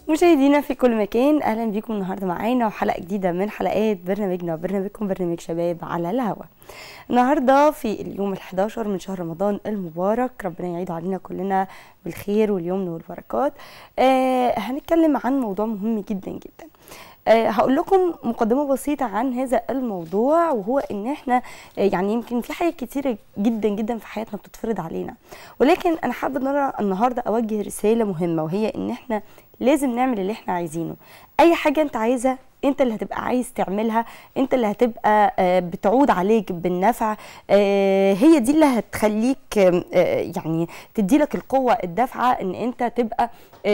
مشاهدينا في كل مكان اهلا بيكم النهارده معانا وحلقه جديده من حلقات برنامجنا وبرنامجكم برنامج شباب على الهوا النهارده في اليوم ال11 من شهر رمضان المبارك ربنا يعيد علينا كلنا بالخير واليمن والبركات آه هنتكلم عن موضوع مهم جدا جدا أه هقول لكم مقدمه بسيطه عن هذا الموضوع وهو ان احنا أه يعني يمكن في حاجات كتيره جدا جدا في حياتنا بتتفرض علينا ولكن انا حابه ان انا النهارده اوجه رساله مهمه وهي ان احنا لازم نعمل اللي احنا عايزينه اي حاجه انت عايزها انت اللي هتبقى عايز تعملها انت اللي هتبقى آه بتعود عليك بالنفع آه هي دي اللي هتخليك آه يعني تدي لك القوه الدافعه ان انت تبقى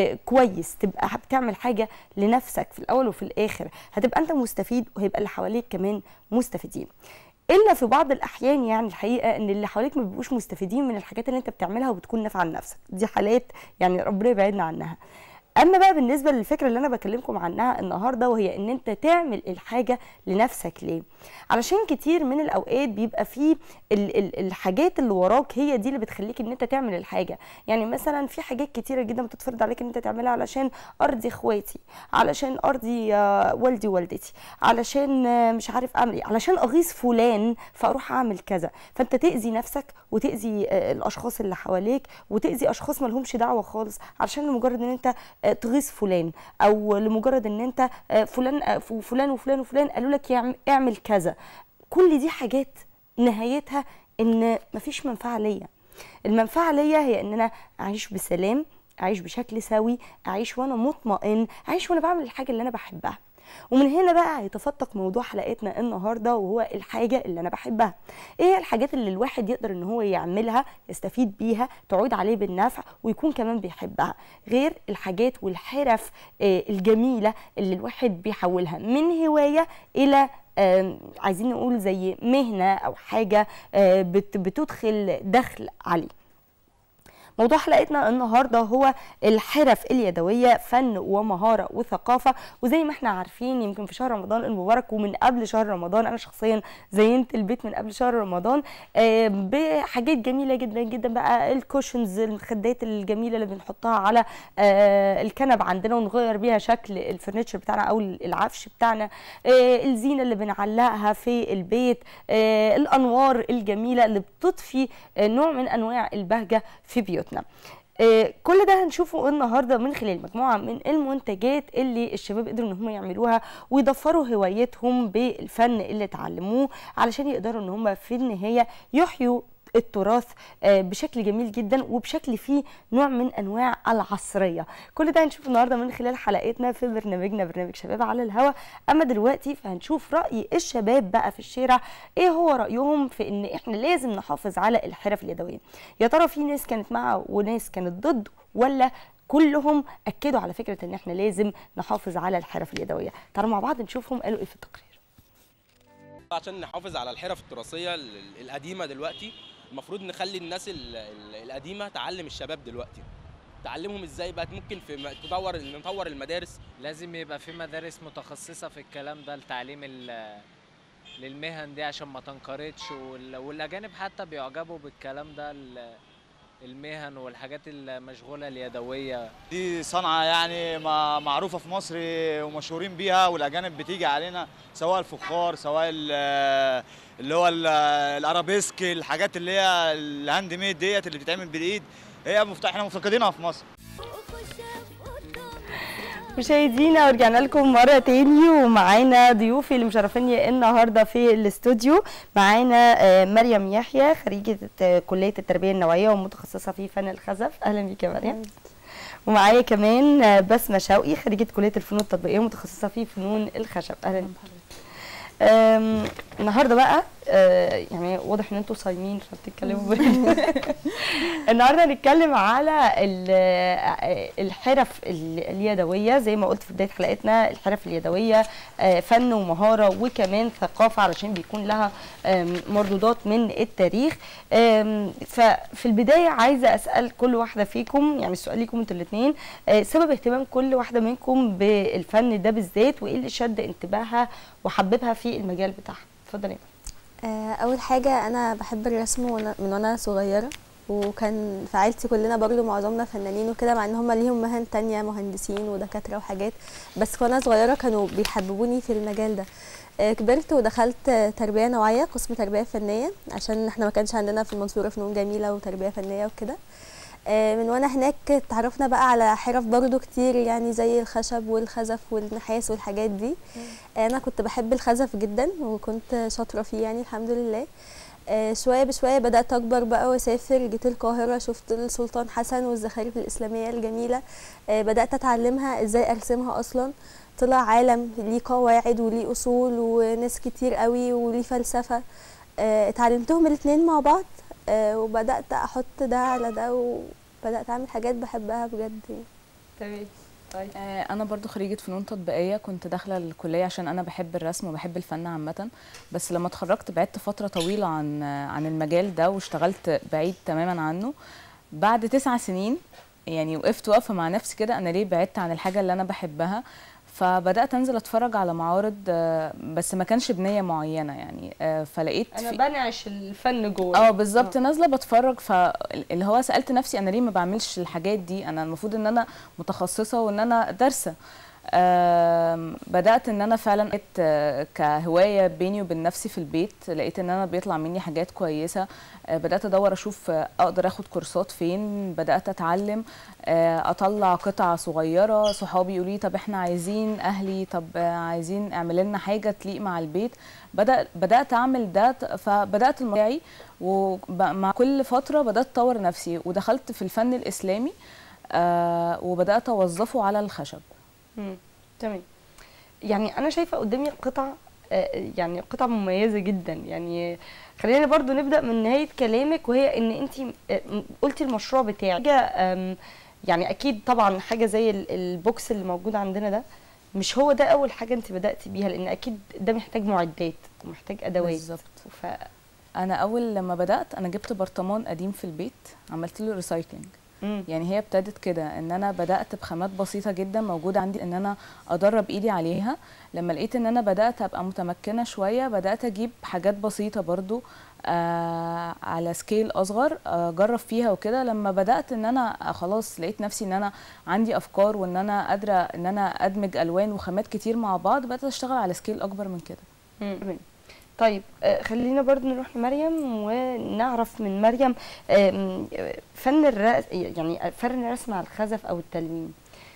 كويس تبقى بتعمل حاجه لنفسك في الاول وفي الاخر هتبقى انت مستفيد وهيبقى اللي حواليك كمان مستفيدين الا في بعض الاحيان يعني الحقيقه ان اللي حواليك ما بيبقوش مستفيدين من الحاجات اللي انت بتعملها وبتكون نافعه لنفسك دي حالات يعني ربنا يبعدنا عنها اما بقى بالنسبه للفكره اللي انا بكلمكم عنها النهارده وهي ان انت تعمل الحاجه لنفسك ليه علشان كتير من الاوقات بيبقى فيه ال ال الحاجات اللي وراك هي دي اللي بتخليك ان انت تعمل الحاجه يعني مثلا في حاجات كتيره جدا بتتفرض عليك ان انت تعملها علشان ارضي اخواتي علشان ارضي والدي ووالدتي علشان مش عارف اعمل ايه علشان اغيظ فلان فاروح اعمل كذا فانت تاذي نفسك وتاذي الاشخاص اللي حواليك وتاذي اشخاص ما لهمش دعوه خالص علشان لمجرد ان انت تغيظ فلان او لمجرد ان انت فلان فلان وفلان وفلان قالوا لك اعمل كذا كل دي حاجات نهايتها ان مفيش منفعه ليا المنفعه ليا هي ان انا اعيش بسلام اعيش بشكل سوي اعيش وانا مطمئن اعيش وانا بعمل الحاجه اللي انا بحبها ومن هنا بقى هيتفتق موضوع حلقتنا النهارده وهو الحاجه اللي انا بحبها ايه هي الحاجات اللي الواحد يقدر ان هو يعملها يستفيد بيها تعود عليه بالنفع ويكون كمان بيحبها غير الحاجات والحرف الجميله اللي الواحد بيحولها من هوايه الى عايزين نقول زي مهنه او حاجه بتدخل دخل عليه موضوع حلقتنا النهارده هو الحرف اليدويه فن ومهاره وثقافه وزي ما احنا عارفين يمكن في شهر رمضان المبارك ومن قبل شهر رمضان انا شخصيا زينت البيت من قبل شهر رمضان بحاجات جميله جدا جدا بقى الكوشنز المخدات الجميله اللي بنحطها على الكنب عندنا ونغير بيها شكل الفرنتشر بتاعنا او العفش بتاعنا الزينه اللي بنعلقها في البيت الانوار الجميله اللي بتضفي نوع من انواع البهجه في بيوتنا بيوتنا آه كل ده هنشوفه النهارده من خلال مجموعه من المنتجات اللي الشباب قدروا ان هم يعملوها ويضفروا هوايتهم بالفن اللي اتعلموه علشان يقدروا ان هم في النهايه يحيوا التراث بشكل جميل جدا وبشكل فيه نوع من انواع العصريه كل ده هنشوف النهارده من خلال حلقتنا في برنامجنا برنامج شباب على الهوا اما دلوقتي فهنشوف راي الشباب بقى في الشارع ايه هو رايهم في ان احنا لازم نحافظ على الحرف اليدويه يا ترى في ناس كانت مع وناس كانت ضد ولا كلهم اكدوا على فكره ان احنا لازم نحافظ على الحرف اليدويه تعالوا مع بعض نشوفهم قالوا ايه في التقرير عشان نحافظ على الحرف التراثيه القديمه دلوقتي المفروض نخلي الناس القديمه تعلم الشباب دلوقتي تعلمهم ازاي بقى ممكن في تدور نطور المدارس لازم يبقى في مدارس متخصصه في الكلام ده لتعليم للمهن دي عشان ما تنقرضش والاجانب حتى بيعجبوا بالكلام ده المهن والحاجات المشغوله اليدويه دي صنعه يعني معروفه في مصر ومشهورين بيها والاجانب بتيجي علينا سواء الفخار سواء اللي هو الارابيسك الحاجات اللي هي الهاند ميد ديت اللي بتتعمل بالايد هي مفتاح احنا مفتقدينها في مصر مشاهدينا ورجعنا لكم مره تاني ومعانا ضيوفي اللي مشرفيني النهارده في الاستوديو معانا مريم يحيى خريجه كليه التربيه النوعيه ومتخصصه في فن الخزف اهلا بيك يا مريم ومعايا كمان بسمه شوقي خريجه كليه الفنون التطبيقيه ومتخصصه في فنون الخشب اهلا بيك النهارده بقى يعني واضح ان انتوا صايمين فبتتكلموا النهارده هنتكلم على الحرف اليدويه زي ما قلت في بدايه حلقتنا الحرف اليدويه فن ومهاره وكمان ثقافه علشان بيكون لها مردودات من التاريخ ففي البدايه عايزه اسال كل واحده فيكم يعني السؤال ليكم انتوا الاثنين سبب اهتمام كل واحده منكم بالفن ده بالذات وايه اللي شد انتباهها وحببها في المجال بتاعها اتفضلي اول حاجه انا بحب الرسم من وانا صغيره وكان في عيلتي كلنا برضو معظمنا فنانين وكده مع ان هم ليهم مهن تانية مهندسين ودكاترة وحاجات بس وانا صغيرة كانوا بيحببوني في المجال ده آه، كبرت ودخلت آه، تربية نوعية قسم تربية فنية عشان احنا ما كانش عندنا في المنصورة فنون جميلة وتربية فنية وكده آه، من وانا هناك اتعرفنا بقى على حرف برضو كتير يعني زي الخشب والخزف والنحاس والحاجات دي آه، انا كنت بحب الخزف جدا وكنت شاطرة فيه يعني الحمد لله آه، شوية بشوية بدأت أكبر بقى وأسافر جيت القاهرة شفت السلطان حسن والزخارف الإسلامية الجميلة آه، بدأت أتعلمها إزاي أرسمها أصلا طلع عالم ليه قواعد وليه أصول وناس كتير قوي وليه فلسفة آه، اتعلمتهم الاتنين مع بعض آه، وبدأت أحط ده على ده وبدأت أعمل حاجات بحبها بجد يعني. تمام طيب آه، انا برضو خريجه فنون تطبيقيه كنت داخله الكليه عشان انا بحب الرسم وبحب الفن عامه بس لما اتخرجت بعدت فتره طويله عن عن المجال ده واشتغلت بعيد تماما عنه بعد تسع سنين يعني وقفت واقفه مع نفسي كده انا ليه بعدت عن الحاجه اللي انا بحبها فبدات انزل اتفرج على معارض آه، بس ما كانش بنيه معينه يعني آه، فلقيت انا في- بنعش الفن جوه اه بالظبط نازله بتفرج فاللي هو سالت نفسي انا ليه ما بعملش الحاجات دي انا المفروض ان انا متخصصه وان انا دارسه آم، بدات ان انا فعلا لقيت آه، كهوايه بيني وبين نفسي في البيت لقيت ان انا بيطلع مني حاجات كويسه آه، بدات ادور اشوف آه، اقدر اخد كورسات فين بدات اتعلم آه، اطلع قطع صغيره صحابي يقولوا لي طب احنا عايزين اهلي طب آه، عايزين اعمل لنا حاجه تليق مع البيت بدأ بدات اعمل ده فبدات الموضوعي ومع كل فتره بدات اطور نفسي ودخلت في الفن الاسلامي آه وبدات اوظفه على الخشب مم. تمام يعني انا شايفه قدامي قطع آه، يعني قطع مميزه جدا يعني خلينا برضو نبدا من نهايه كلامك وهي ان انت قلتي المشروع بتاعك حاجه آم، يعني اكيد طبعا حاجه زي ال- البوكس اللي موجود عندنا ده مش هو ده اول حاجه انت بداتي بيها لان اكيد ده محتاج معدات ومحتاج ادوات بالظبط ف انا اول لما بدات انا جبت برطمان قديم في البيت عملت له ريسايكلينج مم. يعني هي ابتدت كده ان انا بدات بخامات بسيطه جدا موجوده عندي ان انا ادرب ايدي عليها لما لقيت ان انا بدات ابقى متمكنه شويه بدات اجيب حاجات بسيطه برضو آه على سكيل اصغر آه، اجرب فيها وكده لما بدات ان انا خلاص لقيت نفسي ان انا عندي افكار وان انا قادره ان انا ادمج الوان وخامات كتير مع بعض بدات اشتغل على سكيل اكبر من كده مم. طيب آه، خلينا برضو نروح لمريم ونعرف من مريم آم، آه، فن الرسم يعني فن الرسم على الخزف او التلوين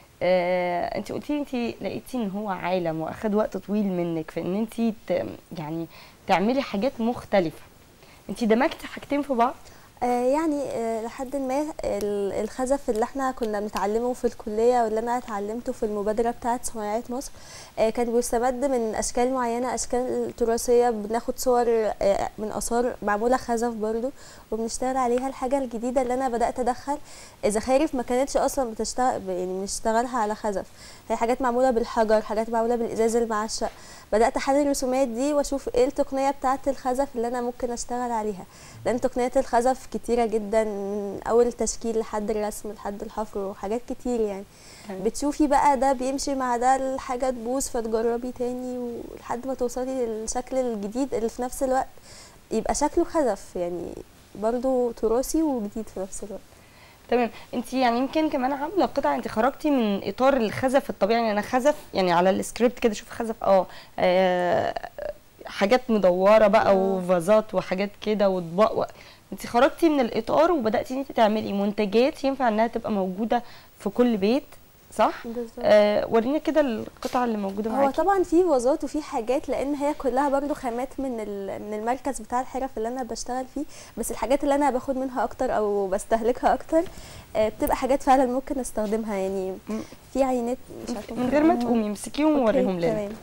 آه، انت قلتي انت لقيتي ان هو عالم واخد وقت طويل منك في ان انت ت- يعني تعملي حاجات مختلفه انت دمجتي حاجتين في بعض آه، يعني آه، لحد ما ال- الخزف اللي احنا كنا بنتعلمه في الكلية واللي انا اتعلمته في المبادرة بتاعة صناعية مصر آه، كان بيستمد من اشكال معينة اشكال تراثية بناخد صور آه، من اثار معمولة خزف برضو وبنشتغل عليها الحاجة الجديدة اللي انا بدأت ادخل زخارف ما كانتش اصلا بتشتغل يعني بنشتغلها على خزف هي حاجات معمولة بالحجر حاجات معمولة بالازاز المعشق بدأت احلل الرسومات دي واشوف ايه التقنية بتاعة الخزف اللي انا ممكن اشتغل عليها لان تقنيات الخزف كتيره جدا من اول التشكيل لحد الرسم لحد الحفر وحاجات كتير يعني تمام. بتشوفي بقى ده بيمشي مع ده الحاجه تبوظ فتجربي تاني ولحد ما توصلي للشكل الجديد اللي في نفس الوقت يبقى شكله خزف يعني برضو تراثي وجديد في نفس الوقت تمام انت يعني يمكن كمان عامله قطعه انت خرجتي من اطار الخزف الطبيعي يعني انا خزف يعني على السكريبت كده شوف خزف اه آه، حاجات مدوره بقى آه. وفازات وحاجات كده واطباق و... انت خرجتي من الاطار وبداتي ان انت تعملي منتجات ينفع انها تبقى موجوده في كل بيت صح بالظبط آه ورينا كده القطعه اللي موجوده هو معاكي طبعا في فازات وفي حاجات لان هي كلها برضو خامات من ال- من المركز بتاع الحرف اللي انا بشتغل فيه بس الحاجات اللي انا باخد منها اكتر او بستهلكها اكتر آه، بتبقى حاجات فعلا ممكن استخدمها يعني م. في عينات مش عارفه من غير ما أفرقها. تقومي امسكيهم أوكي، ووريهم لنا تمام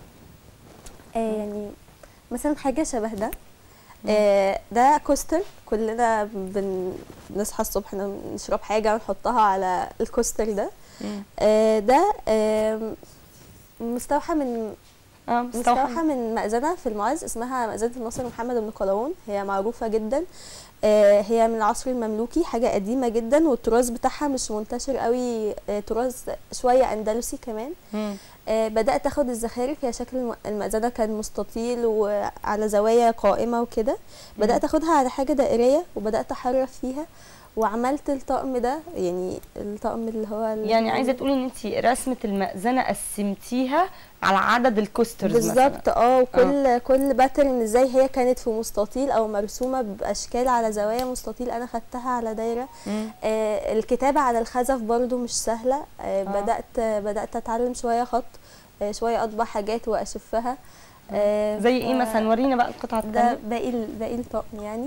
آه يعني مثلا حاجه شبه ده آه ده كوستر كلنا بن- بنصحى الصبح نشرب حاجه ونحطها على الكوستر ده مم. آه ده آه مستوحى من اه مستوحى مستوحى من مأذنة في المعز اسمها مأذنة الناصر محمد بن قلاوون هي معروفة جدا آه، هي من العصر المملوكي حاجة قديمة جدا والتراث بتاعها مش منتشر قوي آه، تراث شوية أندلسي كمان مم. آه، بدأت أخد الزخارف هي شكل الم- المأذنة كان مستطيل وعلى زوايا قائمة وكده بدأت أخدها على حاجة دائرية وبدأت أحرف فيها وعملت الطقم ده يعني الطقم اللي هو ال- يعني عايزه تقولي ان انت رسمه المأذنه قسمتيها على عدد الكوسترز بالظبط اه وكل كل باترن ازاي هي كانت في مستطيل او مرسومه باشكال على زوايا مستطيل انا خدتها على دايره آه الكتابه على الخزف برضو مش سهله آه بدات بدات اتعلم شويه خط آه شويه اطبع حاجات واشفها آه زي ايه ف- مثلا ورينا بقى القطعه ده الثانيه باقي ال- باقي الطقم يعني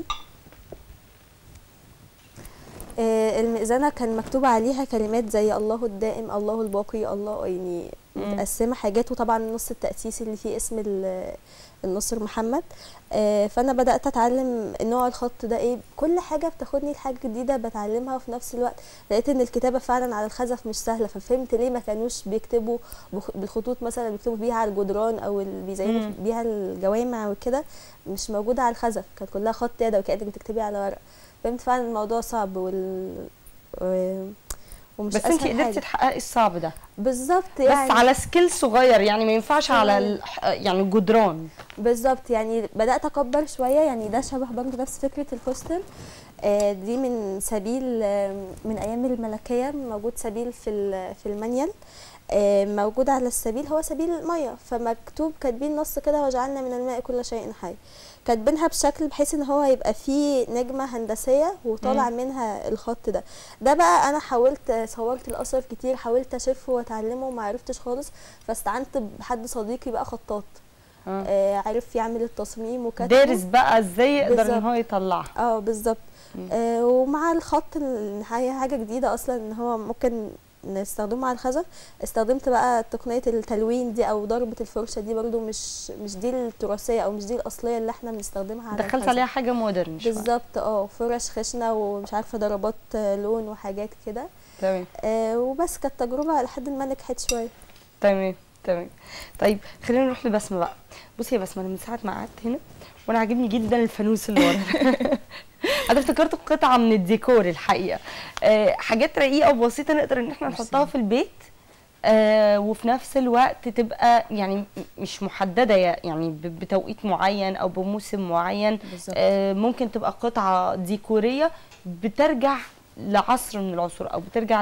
آه، المئذنة كان مكتوب عليها كلمات زي الله الدائم الله الباقي الله يعني مم. متقسمة حاجات وطبعا النص التأسيسي اللي فيه اسم ال- النصر محمد آه، فأنا بدأت أتعلم نوع الخط ده إيه كل حاجة بتاخدني لحاجة جديدة بتعلمها وفي نفس الوقت لقيت إن الكتابة فعلا على الخزف مش سهلة ففهمت ليه ما كانوش بيكتبوا بخ- بالخطوط مثلا اللي بيكتبوا بيها على الجدران أو اللي بيزينوا مم. بيها الجوامع وكده مش موجودة على الخزف كانت كلها خط يدوي كأنك بتكتبي على ورق فهمت فعلا الموضوع صعب وال و- ومش بس انت أسهل قدرتي حاجة. تحققي الصعب ده بالظبط بس يعني على سكيل صغير يعني ما ينفعش على مم. ال- يعني الجدران بالظبط يعني بدات اكبر شويه يعني ده شبه برضه نفس فكره الكوستل آه، دي من سبيل آه، من ايام الملكيه موجود سبيل في ال- في المانيال آه، موجود على السبيل هو سبيل الميه فمكتوب كاتبين نص كده وجعلنا من الماء كل شيء حي كاتبينها بشكل بحيث ان هو يبقى فيه نجمه هندسيه وطالع منها الخط ده ده بقى انا حاولت آه، صورت الاثر كتير حاولت اشوفه واتعلمه وما عرفتش خالص فاستعنت بحد صديقي بقى خطاط آه. آه عرف يعمل التصميم وكتبه دارس بقى ازاي يقدر ان بالظبط. هو يطلعها اه بالظبط مم. آه ومع الخط ال- هي حاجه جديده اصلا ان هو ممكن نستخدمه على الخزف استخدمت بقى تقنيه التلوين دي او ضربه الفرشه دي برضو مش مش دي التراثيه او مش دي الاصليه اللي احنا بنستخدمها على دخلت الخزف. عليها حاجه مودرن شويه بالظبط اه فرش خشنه ومش عارفه ضربات آه، لون وحاجات كده تمام آه وبس كانت تجربه لحد ما نجحت شويه تمام تمام طيب خلينا نروح لبسمه بقى بصي يا بسمه انا من ساعه ما قعدت هنا وانا عاجبني جدا الفانوس اللي ورا انا افتكرته قطعه من الديكور الحقيقه أه حاجات رقيقه وبسيطه نقدر ان احنا نحطها في البيت أه وفي نفس الوقت تبقى يعني م- مش محدده يا- يعني ب- بتوقيت معين او بموسم معين بالظبط. أه ممكن تبقى قطعه ديكوريه بترجع لعصر من العصور او بترجع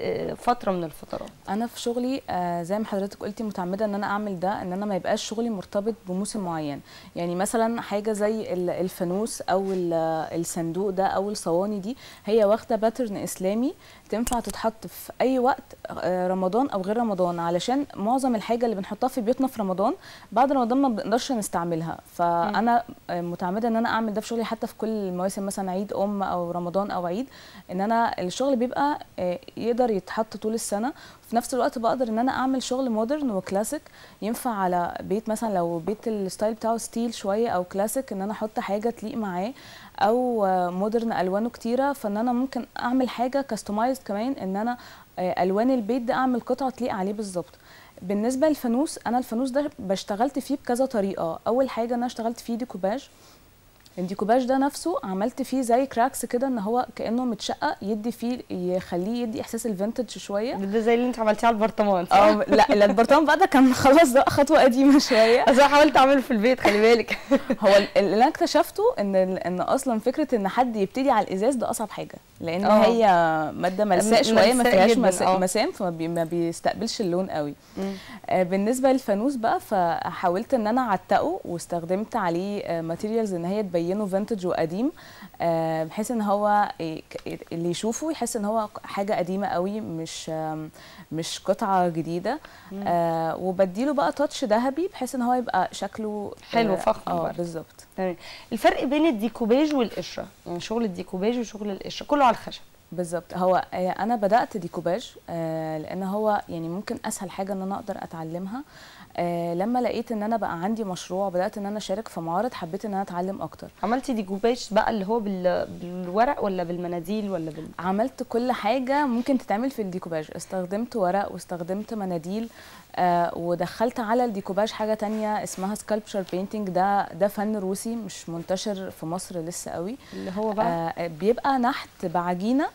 لفتره من الفترات انا في شغلي آه زي ما حضرتك قلتي متعمده ان انا اعمل ده ان انا ما يبقاش شغلي مرتبط بموسم معين يعني مثلا حاجه زي ال- الفانوس او ال- الصندوق ده او الصواني دي هي واخده باترن اسلامي تنفع تتحط في اي وقت آه، رمضان او غير رمضان علشان معظم الحاجه اللي بنحطها في بيوتنا في رمضان بعد رمضان ما بنقدرش نستعملها فانا آه، متعمده ان انا اعمل ده في شغلي حتى في كل المواسم مثلا عيد ام او رمضان او عيد ان انا الشغل بيبقى آه، يقدر يتحط طول السنه وفي نفس الوقت بقدر ان انا اعمل شغل مودرن وكلاسيك ينفع على بيت مثلا لو بيت الستايل بتاعه ستيل شويه او كلاسيك ان انا احط حاجه تليق معاه او آه، مودرن الوانه كتيره فان انا ممكن اعمل حاجه كاستمايز كمان ان انا آه، الوان البيت ده اعمل قطعه تليق عليه بالظبط بالنسبه للفانوس انا الفانوس ده بشتغلت فيه بكذا طريقه اول حاجه انا اشتغلت فيه ديكوباج الديكوباج ده نفسه عملت فيه زي كراكس كده ان هو كانه متشقق يدي فيه يخليه يدي احساس الفينتج شويه ده زي اللي انت عملتيه على البرطمان صح؟ اه لا لا البرطمان بقى ده كان خلاص ده خطوه قديمه شويه اصل أنا حاولت اعمله في البيت خلي بالك هو ال- اللي انا اكتشفته ان ان اصلا فكره ان حد يبتدي على الازاز ده اصعب حاجه لان اه. هي ماده ملساء م- شويه ما ملساء فيهاش جداً، مس- اه. مسام فما بي ما بيستقبلش اللون قوي مم. آه، بالنسبه للفانوس بقى فحاولت ان انا اعتقه واستخدمت عليه ماتيريالز ان هي تبينه فينتج وقديم آه، بحيث ان هو ي- ك- اللي يشوفه يحس ان هو حاجه قديمه قوي مش آم، مش قطعه جديده آه، وبديله بقى تاتش ذهبي بحيث ان هو يبقى شكله حلو، آه، فخم اه برضه. بالظبط تمام الفرق بين الديكوباج والقشره يعني شغل الديكوباج وشغل القشره كله على الخشب بالظبط هو آه، انا بدات ديكوباج آه، لان هو يعني ممكن اسهل حاجه ان انا اقدر اتعلمها آه، لما لقيت ان انا بقى عندي مشروع بدات ان انا اشارك في معارض حبيت ان انا اتعلم اكتر عملتي ديكوباج بقى اللي هو بال... بالورق ولا بالمناديل ولا بال عملت كل حاجه ممكن تتعمل في الديكوباج استخدمت ورق واستخدمت مناديل آه ودخلت على الديكوباج حاجه تانية اسمها سكالبشر بينتنج ده ده فن روسي مش منتشر في مصر لسه قوي اللي هو بقى آه بيبقى نحت بعجينه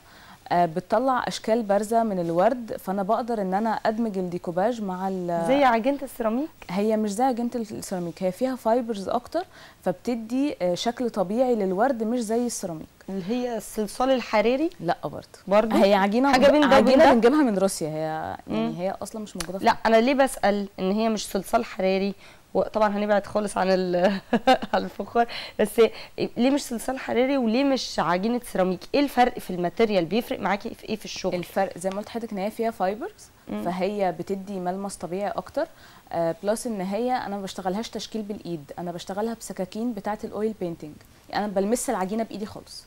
آه، بتطلع اشكال بارزه من الورد فانا بقدر ان انا ادمج الديكوباج مع ال- زي عجينه السيراميك هي مش زي عجينه السيراميك هي فيها فايبرز اكتر فبتدي آه، شكل طبيعي للورد مش زي السيراميك اللي هي الصلصال الحراري لا برضه برضه هي عجينه حاجة بين ده وبين عجينه ده؟ بنجيبها من روسيا هي مم. يعني هي اصلا مش موجوده في لا انا ليه بسال ان هي مش صلصال حراري وطبعا هنبعد خالص عن ال- عن الفخار بس ليه مش صلصال حراري وليه مش عجينه سيراميك ايه الفرق في الماتيريال بيفرق معاكي في ايه في الشغل الفرق زي ما قلت لحضرتك ان هي فيها فايبرز مم. فهي بتدي ملمس طبيعي اكتر آه بلس ان هي انا ما بشتغلهاش تشكيل بالايد انا بشتغلها بسكاكين بتاعه الاويل بينتنج يعني انا بلمس العجينه بايدي خالص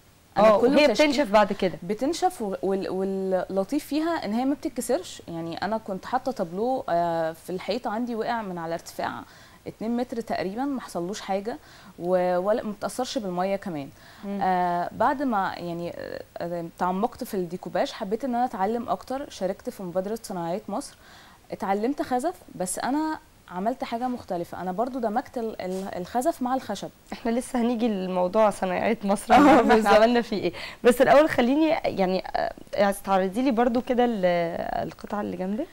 اه كله وهي تشكيل- بتنشف بعد كده بتنشف و- وال- واللطيف فيها ان هي ما بتتكسرش يعني انا كنت حاطه تابلو آه، في الحيطه عندي وقع من على ارتفاع 2 متر تقريبا ما حصلوش حاجه و- ولا ما بتاثرش بالميه كمان مم. آه بعد ما يعني آه، آه، تعمقت في الديكوباج حبيت ان انا اتعلم اكتر شاركت في مبادره صناعيه مصر اتعلمت خزف بس انا عملت حاجه مختلفه انا برضو دمجت ال- ال- الخزف مع الخشب احنا لسه هنيجي لموضوع صناعيه مصر اه، احنا بالظبط. عملنا فيه ايه بس الاول خليني يعني آه، استعرضي لي برضو كده ال- القطعه اللي جنبك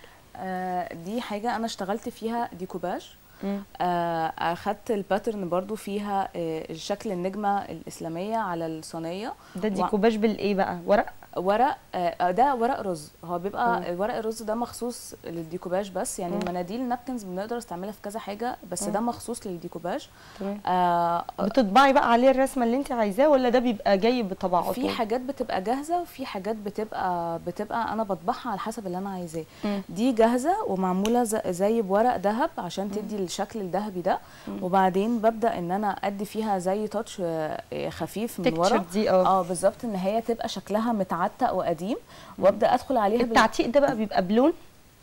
آه دي حاجه انا اشتغلت فيها ديكوباج مم. آه، اخدت الباترن برضو فيها آه، شكل النجمه الاسلاميه على الصينيه ده ديكوباج بالايه بقى ورق ورق آه، ده ورق رز هو بيبقى مم. ورق الرز ده مخصوص للديكوباج بس يعني مم. المناديل نابكنز بنقدر نستعملها في كذا حاجه بس مم. ده مخصوص للديكوباج تمام آه بتطبعي بقى عليه الرسمه اللي انت عايزاه ولا ده بيبقى جاي بطبعاته في حاجات بتبقى جاهزه وفي حاجات بتبقى بتبقى انا بطبعها على حسب اللي انا عايزاه مم. دي جاهزه ومعموله ز- زي بورق ذهب عشان تدي الشكل الذهبي ده وبعدين ببدا ان انا ادي فيها زي تاتش آه، خفيف من تكتشر ورا دي اه اه بالظبط ان هي تبقى شكلها متعتق وقديم وابدا ادخل عليها بال... التعتيق ده بقى بيبقى بلون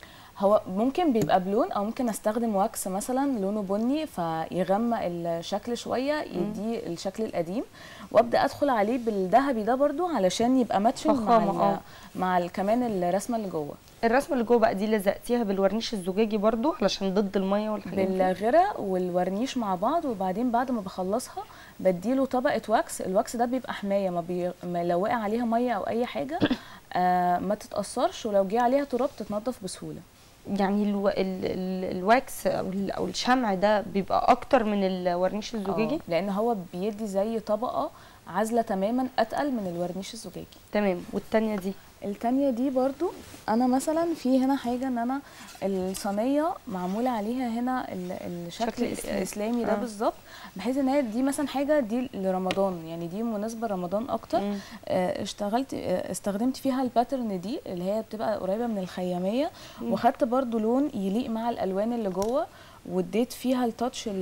هو ممكن بيبقى بلون او ممكن استخدم واكس مثلا لونه بني فيغمق الشكل شويه يديه الشكل القديم وابدا ادخل عليه بالذهبي ده برضو علشان يبقى ماتشنج مع فخامة، ال- آه. مع ال- كمان الرسمه اللي جوه الرسمه اللي جوه بقى دي لزقتيها بالورنيش الزجاجي برضو علشان ضد الميه والحاجات دي بالغرق والورنيش مع بعض وبعدين بعد ما بخلصها بديله طبقه واكس الواكس ده بيبقى حمايه ما, بي... ما لو وقع عليها ميه او اي حاجه آه ما تتاثرش ولو جه عليها تراب تتنضف بسهوله يعني الو... ال... ال... الواكس او ال... او الشمع ده بيبقى اكتر من الورنيش الزجاجي آه، لان هو بيدي زي طبقه عازله تماما اتقل من الورنيش الزجاجي تمام والتانية دي التانية دي برضو انا مثلا في هنا حاجة ان انا الصينية معمولة عليها هنا ال- شكل الشكل إسلامي. الاسلامي ده آه. بالظبط بحيث ان هي دي مثلا حاجة دي لرمضان يعني دي مناسبة رمضان اكتر مم. آه، اشتغلت آه، استخدمت فيها الباترن دي اللي هي بتبقى قريبة من الخيامية مم. وخدت برضو لون يليق مع الالوان اللي جوه واديت فيها التاتش ال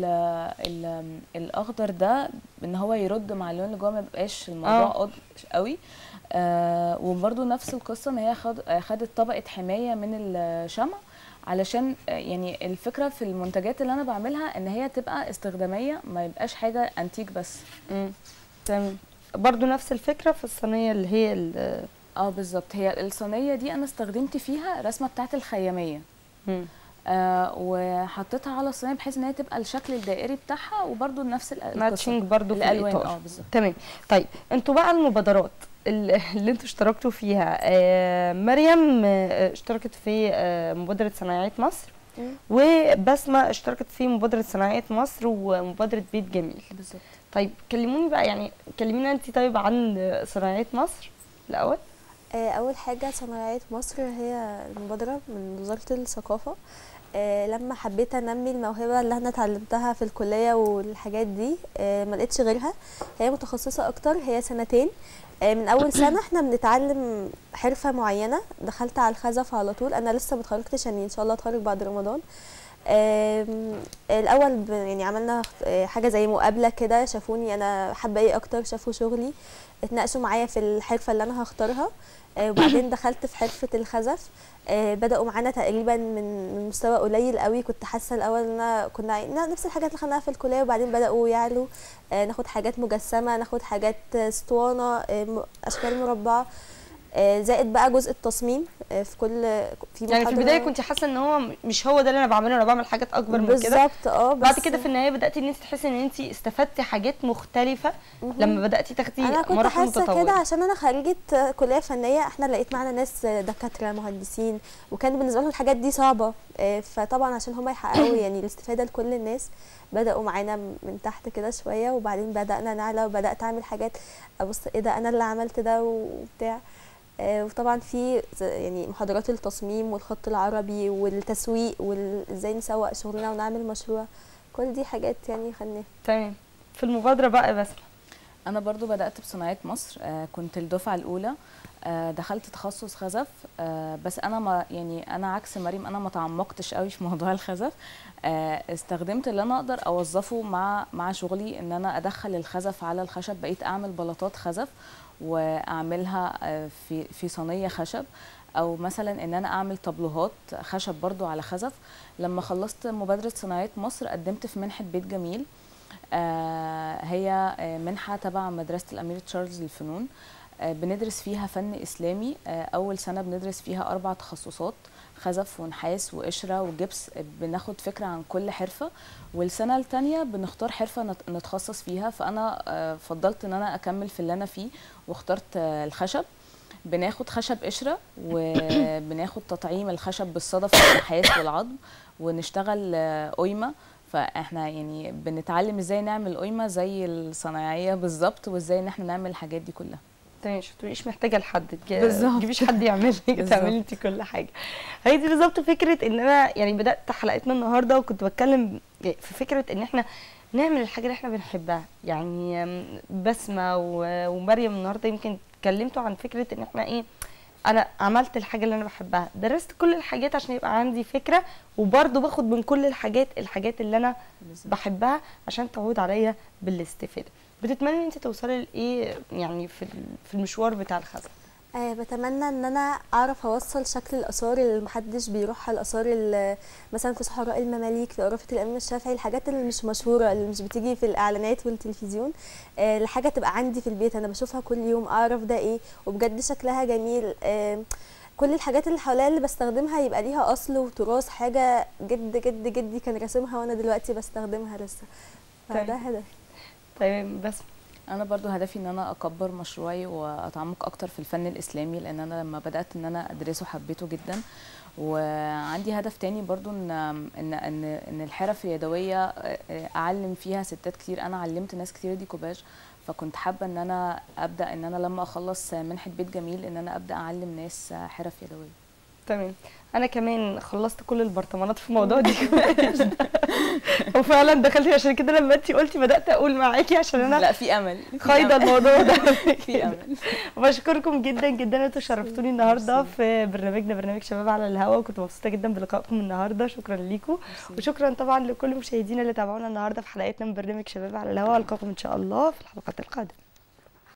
ال الاخضر ده ان هو يرد مع اللون اللي جوه ما يبقاش الموضوع آه. قد قوي آه وبرده نفس القصه ان هي خد آه، خدت طبقه حمايه من الشمع علشان آه، يعني الفكره في المنتجات اللي انا بعملها ان هي تبقى استخداميه ما يبقاش حاجه انتيك بس مم. تمام برضو نفس الفكره في الصينيه اللي هي ال... اه بالظبط هي الصينيه دي انا استخدمت فيها رسمه بتاعت الخياميه مم. آه وحطيتها على الصينيه بحيث ان هي تبقى الشكل الدائري بتاعها وبرده نفس ال- القصة. ماتشنج برضو في الالوان الإطار. اه بالظبط تمام طيب انتوا بقى المبادرات ال- اللي انتوا اشتركتوا فيها آه مريم آه، اشتركت في آه مبادره صناعيه مصر مم. وبسمه اشتركت في مبادره صناعيه مصر ومبادره بيت جميل بالظبط طيب كلموني بقى يعني كلمينا انت طيب عن صناعيه مصر الاول آه، أول حاجة صناعية مصر هي المبادرة من وزارة الثقافة آه، لما حبيت أنمي الموهبة اللي أنا اتعلمتها في الكلية والحاجات دي آه، ما لقيتش غيرها هي متخصصة أكتر هي سنتين آه، من أول سنة احنا بنتعلم حرفة معينة دخلت على الخزف على طول أنا لسه متخرجتش يعني إن شاء الله أتخرج بعد رمضان آم، الأول ب- يعني عملنا آه، حاجة زي مقابلة كده شافوني أنا حابة إيه أكتر شافوا شغلي اتناقشوا معايا في الحرفة اللي أنا هختارها آه، وبعدين دخلت في حرفة الخزف آه، بدأوا معانا تقريبا من من مستوى قليل قوي كنت حاسة الأول إن أنا كنا عاي- نفس الحاجات اللي خدناها في الكلية وبعدين بدأوا يعلوا آه، ناخد حاجات مجسمة ناخد حاجات آه، اسطوانة آه، م- أشكال مربعة آه، زائد بقى جزء التصميم آه، في كل في يعني في محاضرة- البدايه كنت حاسه ان هو مش هو ده اللي انا بعمله انا بعمل حاجات اكبر من كده بالظبط اه بعد بس كده في النهايه بداتي ان انت تحسي ان انت استفدتي حاجات مختلفه لما بداتي تاخدي انا كنت مراحل حاسه كده متطوره عشان انا خريجه آه، كليه فنيه احنا لقيت معانا ناس آه، دكاتره مهندسين وكان بالنسبه لهم الحاجات دي صعبه آه، فطبعا عشان هم يحققوا يعني الاستفاده لكل الناس بداوا معانا من تحت كده شويه وبعدين بدانا نعلى وبدات اعمل حاجات ابص ايه ده انا اللي عملت ده وبتاع آه، وطبعا في ز- يعني محاضرات التصميم والخط العربي والتسويق وازاي نسوق شغلنا ونعمل مشروع كل دي حاجات يعني خدناها تمام في المبادره بقى بس انا برضو بدات بصناعه مصر آه كنت الدفعه الاولى آه دخلت تخصص خزف آه بس انا ما يعني انا عكس مريم انا ما تعمقتش قوي في موضوع الخزف آه استخدمت اللي انا اقدر اوظفه مع مع شغلي ان انا ادخل الخزف على الخشب بقيت اعمل بلاطات خزف واعملها آه في في صينيه خشب او مثلا ان انا اعمل طابلوهات خشب برضو على خزف لما خلصت مبادره صناعيه مصر قدمت في منحه بيت جميل آه، هي آه، منحة تبع مدرسة الأمير تشارلز للفنون آه، بندرس فيها فن إسلامي آه، أول سنة بندرس فيها أربع تخصصات خزف ونحاس وقشرة وجبس آه، بناخد فكرة عن كل حرفة والسنة التانية بنختار حرفة نت- نتخصص فيها فأنا آه، فضلت إن أنا أكمل في اللي أنا فيه واخترت آه، الخشب بناخد خشب قشرة وبناخد تطعيم الخشب بالصدف والنحاس والعظم ونشتغل آه، قيمة فاحنا يعني بنتعلم ازاي نعمل قيمه زي الصنايعيه بالظبط وازاي ان احنا نعمل الحاجات دي كلها تمام مش تبقيش محتاجه لحد تج- بالظبط. تجيبيش حد يعمل لك بالظبط. تعملي انت كل حاجه هي دي بالظبط فكره ان انا يعني بدات حلقتنا النهارده وكنت بتكلم في فكره ان احنا نعمل الحاجه اللي احنا بنحبها يعني أم، بسمه و- ومريم النهارده يمكن اتكلمتوا عن فكره ان احنا ايه انا عملت الحاجه اللي انا بحبها درست كل الحاجات عشان يبقى عندي فكره وبرضه باخد من كل الحاجات الحاجات اللي انا بحبها عشان تعود عليا بالاستفاده بتتمني ان انت توصلي لايه يعني في ال- في المشوار بتاع الخزف آه بتمنى ان انا اعرف اوصل شكل الاثار اللي محدش بيروحها الاثار اللي مثلا في صحراء المماليك في غرفه الامام الشافعي الحاجات اللي مش مشهوره اللي مش بتيجي في الاعلانات والتلفزيون آه لحاجه تبقى عندي في البيت انا بشوفها كل يوم اعرف ده ايه وبجد شكلها جميل آه كل الحاجات اللي حواليا اللي بستخدمها يبقى ليها اصل وتراث حاجه جد جد جدي كان راسمها وانا دلوقتي بستخدمها لسه فده طيب. هدف تمام بس انا برضو هدفي ان انا اكبر مشروعي واتعمق اكتر في الفن الاسلامي لان انا لما بدات ان انا ادرسه حبيته جدا وعندي هدف تاني برضو ان ان ان, إن الحرف اليدويه اعلم فيها ستات كتير انا علمت ناس كتير ديكوباج فكنت حابه ان انا ابدا ان انا لما اخلص منحه بيت جميل ان انا ابدا اعلم ناس حرف يدويه تمام انا كمان خلصت كل البرطمانات في موضوع دي وفعلا دخلت عشان كده لما انت قلتي بدات اقول معاكي عشان انا لا في امل في خايضه أمل. الموضوع ده في امل بشكركم جدا جدا انتوا شرفتوني النهارده في برنامجنا برنامج شباب على الهوا وكنت مبسوطه جدا بلقائكم النهارده شكرا ليكم وشكرا طبعا لكل مشاهدينا اللي تابعونا النهارده في حلقتنا من برنامج شباب على الهوا القاكم ان شاء الله في الحلقات القادمه